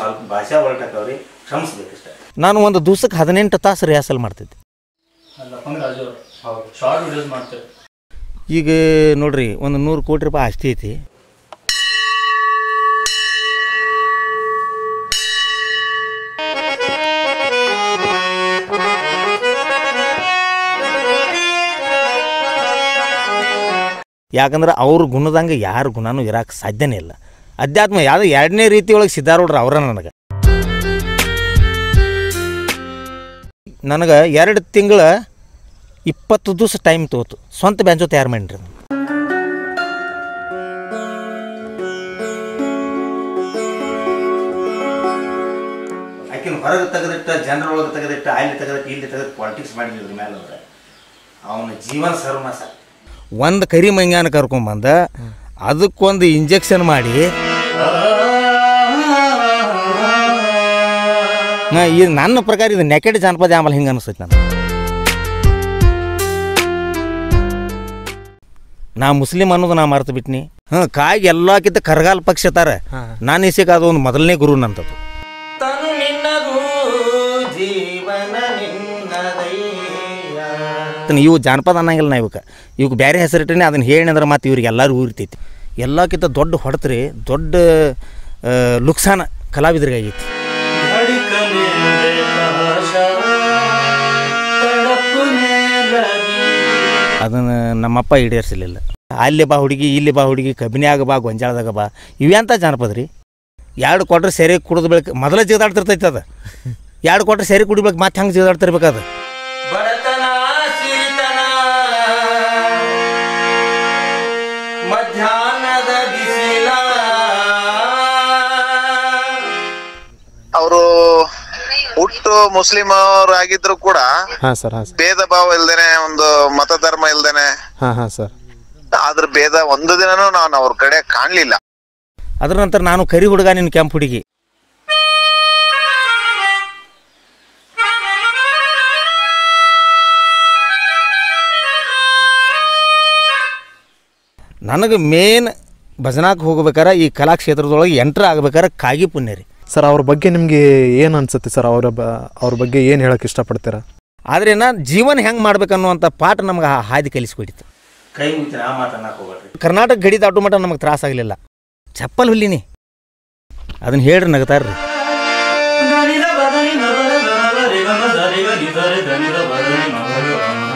ಸ್ವಲ್ಪ ಭಾಷಾ ಹೊರಟಾಕವ್ರಿ ಕ್ಷಮಿಸ್ಬೇಕಷ್ಟೇ ನಾನು ಒಂದು ದಿವ್ಸಕ್ಕೆ ಹದಿನೆಂಟು ತಾಸು ರಿಹರ್ಸಲ್ ಮಾಡ್ತಿದ್ದೆ ಅಲ್ಲಪ್ಪ ರಾಜು ಅವ್ರು ಹೌದು ಶಾರ್ಟ್ ವಿಡಿಯೋಸ್ ಮಾಡ್ತಾರೆ ಈಗ ನೋಡ್ರಿ ಒಂದು ನೂರು ಕೋಟಿ ರೂಪಾಯಿ ಆಸ್ತಿ ಐತಿ ಯಾಕಂದ್ರೆ ಅವ್ರ ಗುಣದಂಗೆ ಯಾರ ಗುಣನೂ ಇರಕ್ಕೆ ಸಾಧ್ಯನೇ ಇಲ್ಲ ಅಧ್ಯಾತ್ಮ ಯಾವುದೋ ಎರಡನೇ ರೀತಿ ಒಳಗೆ ಸಿದ್ಧಾರೂಢರು ಅವರ ನನಗೆ ನನಗೆ ಎರಡು ತಿಂಗಳ ಇಪ್ಪತ್ತು ದಿವಸ ಟೈಮ್ ತಗೋತು ಸ್ವಂತ ಬ್ಯಾಂಚು ತಯಾರು ಮಾಡಿರಿ ಅದನ್ನ. ಆಕಿನ ಹೊರಗೆ ತೆಗೆದಿಟ್ಟ ಜನರ ಒಳಗೆ ತೆಗೆದಿಟ್ಟ ಅಲ್ಲಿ ತೆಗೆದಿಟ್ಟ ಇಲ್ಲಿ ತೆಗೆದು ಪಾಲಿಟಿಕ್ಸ್ ಮಾಡಿದ್ರ ಮೇಲೆ ಅಂದ್ರೆ ಅವನ ಜೀವನ ಸರ್ವನಾಶ ಒಂದು ಕರಿ ಮಂಗ್ಯಾನ ಕರ್ಕೊಂಬಂದ ಅದಕ್ಕೊಂದು ಇಂಜೆಕ್ಷನ್ ಮಾಡಿ ನಾ ಇದು ನನ್ನ ಪ್ರಕಾರ ಇದು ನೆಕೆಡ್ ಜಾನಪದ ಆಮೇಲೆ ಹಿಂಗೆ ಅನಿಸ್ತೈತೆ ನಾನು ನಾ ಮುಸ್ಲಿಂ ಅನ್ನೋದು ನಾ ಮರ್ತು ಬಿಟ್ನಿ ಹಾಂ ಕಾಯಿಗೆ ಎಲ್ಲಕ್ಕಿಂತ ಕರ್ಗಾಲ್ ಪಕ್ಷ ತಾರ ನಾನು ಇಸಿಗೆ ಅದು ಒಂದು ಮೊದಲನೇ ಗುರು ನಂತದ್ದು ತನು ನಿನ್ನದು ಜೀವನ ನಿನ್ನದಯ್ಯ ಇವು ಜಾನಪದ ಅನ್ನಂಗಿಲ್ಲ ನಾ ಇವಕ್ಕೆ ಇವಕ್ಕೆ ಬೇರೆ ಹೆಸರಿಟ್ಟನೆ ಅದನ್ನು ಹೇಳಿ ಅಂದ್ರೆ ಮತ್ತೆ ಇವ್ರಿಗೆ ಎಲ್ಲರೂ ಊರ್ತೈತಿ ಎಲ್ಲಕ್ಕಿಂತ ದೊಡ್ಡ ಹೊಡೆತ್ರಿ ದೊಡ್ಡ ಆ, ಲುಕ್ಸಾನ ಕಲಾವಿದರಿಗೆ ಆಗೈತಿ ಅದನ್ನು ನಮ್ಮಪ್ಪ ಈಡೇರಿಸಲಿಲ್ಲ ಅಲ್ಲಿ ಬಾ ಹುಡುಗಿ ಇಲ್ಲಿ ಬಾ ಹುಡುಗಿ ಕಬಿನ್ಯಾಗ ಬಾ ಗೊಂಜಾಳದಾಗ ಬಾ ಇವ್ಯಾಂತ ಜಾನಪದ ರೀ ಎರಡು ಕೊಟ್ರೆ ಸೆರೆ ಕುಡಿದ ಬೆಳಕ ಮೊದಲೇ ಜಿಗಾಡ್ತಿರ್ತೈತೆ ಅದು ಎರಡು ಕೊಟ್ರೆ ಸೆರೆ ಕುಡಿಬೇಕು ಮತ್ತೆ ಹಂಗೆ ಜಿಗಾಡ್ತಿರ್ಬೇಕು ಅದು ಬಡತನ ಸಿರಿತನ ಮಧ್ಯಾಹ್ನದ ಬಿಸಿಲ ಅವರು ಹುಟ್ಟು ಮುಸ್ಲಿಂ ಅವರಾಗಿದ್ರು ಕೂಡ ಹಾಂ ಸರ್ ಹಾಂ ಸರ್ ಭೇದ ಭಾವ ಇಲ್ದೇನೆ ಒಂದು ಮತ ಧರ್ಮ ಇಲ್ದೇನೆ ಹಾಂ ಹಾಂ ಸರ್ ಅದ್ರ ಭೇದ ಒಂದು ದಿನನೂ ನಾನು ಅವ್ರ ಕಡೆ ಕಾಣ್ಲಿಲ್ಲ ಅದ್ರ ನಂತರ ನಾನು ಕರಿ ಹುಡುಗ ನಿನ್ನ ಕೆಂಪು ಹುಡುಗಿ ನನಗೆ ಮೇನ್ ಭಜನಾಕ್ ಹೋಗ್ಬೇಕಾರೆ ಈ ಕಲಾಕ್ಷೇತ್ರದೊಳಗೆ ಎಂಟ್ರ್ ಆಗ್ಬೇಕಾರೆ ಕಾಗಿ ಪುಣ್ಯ ರೀ ಸರ್ ಅವ್ರ ಬಗ್ಗೆ ನಿಮಗೆ ಏನು ಅನ್ಸುತ್ತೆ ಸರ್ ಅವರ ಬ ಅವ್ರ ಬಗ್ಗೆ ಏನು ಹೇಳಕ್ಕೆ ಇಷ್ಟಪಡ್ತೀರಾ ಆದರೆ ನಾನು ಜೀವನ ಹೆಂಗೆ ಮಾಡ್ಬೇಕನ್ನುವಂಥ ಪಾಠ ನಮ್ಗೆ ಆ ಹಾದಿ ಕಲಿಸ್ಕೊಡಿತು ಕೈ ಮುಗಿತೀನಿ ಆ ಮಾತನ್ನ ಹೋಗ್ಬೇಡ್ರಿ ಕರ್ನಾಟಕ ಗಡಿ ದಾಟು ಮಟ್ಟ ನಮಗೆ ತ್ರಾಸ ಆಗಲಿಲ್ಲ ಚಪ್ಪಲ್ ಹುಲ್ಲಿನಿ ಅದನ್ನ ಹೇಳ್ರಿ ನಗತಾರ್ರಿ ದನಿದ ಬದನಿ ನಬರ ಗನಬರಿ ಗಮ ದರಿಗ ನಿದರೆ ದನಿದ ಬದನಿ ನಬರ ಗಮ.